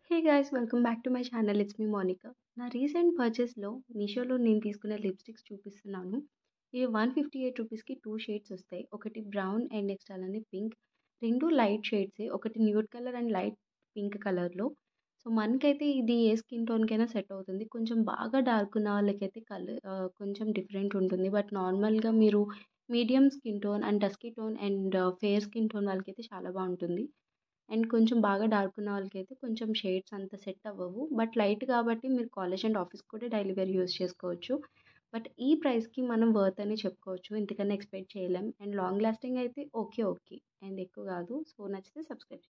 hey guys welcome back to my channel it's me Monika నా recent పర్చేస్లో మీషోలో నేను తీసుకున్న లిప్స్టిక్స్ చూపిస్తున్నాను ఇవి వన్ ఫిఫ్టీ ఎయిట్ రూపీస్కి టూ షేడ్స్ వస్తాయి ఒకటి బ్రౌన్ అండ్ నెక్స్ట్ అలానే పింక్ రెండు లైట్ షేడ్సే ఒకటి nude colour and light pink కలర్లో సో మనకైతే ఇది ఏ స్కిన్ టోన్కైనా సెట్ అవుతుంది కొంచెం బాగా డార్క్ ఉన్న వాళ్ళకైతే కలర్ కొంచెం డిఫరెంట్ ఉంటుంది బట్ నార్మల్గా మీరు medium skin tone and dusky tone and fair skin tone వాళ్ళకైతే చాలా బాగుంటుంది అండ్ కొంచెం బాగా డార్క్ ఉన్న వాళ్ళకైతే కొంచెం షేడ్స్ అంత సెట్ అవ్వవు బట్ లైట్ కాబట్టి మీరు కాలేజ్ అండ్ ఆఫీస్ కూడా డైలీ వేర్ యూస్ చేసుకోవచ్చు బట్ ఈ ప్రైస్కి మనం వర్త్ అని చెప్పుకోవచ్చు ఇంతకన్నా ఎక్స్పెక్ట్ చేయలేం అండ్ లాంగ్ లాస్టింగ్ అయితే ఓకే ఓకే అండ్ ఎక్కువ కాదు సో నచ్చితే సబ్స్క్రైబ్